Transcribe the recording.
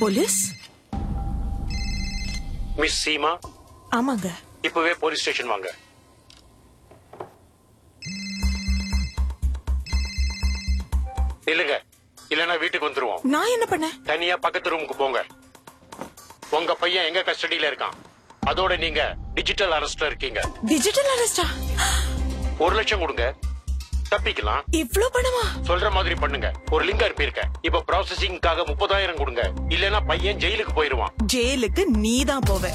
police miss Seema ஆமாங்க இப்பவே police station வாங்க இல்லங்க இல்லனா வீட்டுக்கு வந்துருவோம் நான் என்ன பண்ணேன் தனியா பக்கத்து ரூமுக்கு போங்க உங்க பையன் எங்க கஸ்டடியில இருக்கான் அதோட நீங்க டிஜிட்டல் அரெஸ்ட்ல இருக்கீங்க டிஜிட்டல் அரெஸ்டா ஒரு லட்சம் கொடுங்க தப்பிக்கலாம் இவ்ளோ பணமா சொல்ற மாதிரி பண்ணுங்க ஒரு லிங்க் அனுப்பியிருக்கேன் இப்ப ப்ராசஸிங்காக முப்பதாயிரம் கொடுங்க இல்லனா பையன் ஜெயிலுக்கு போயிருவான் ஜெயிலுக்கு நீ தான் போவ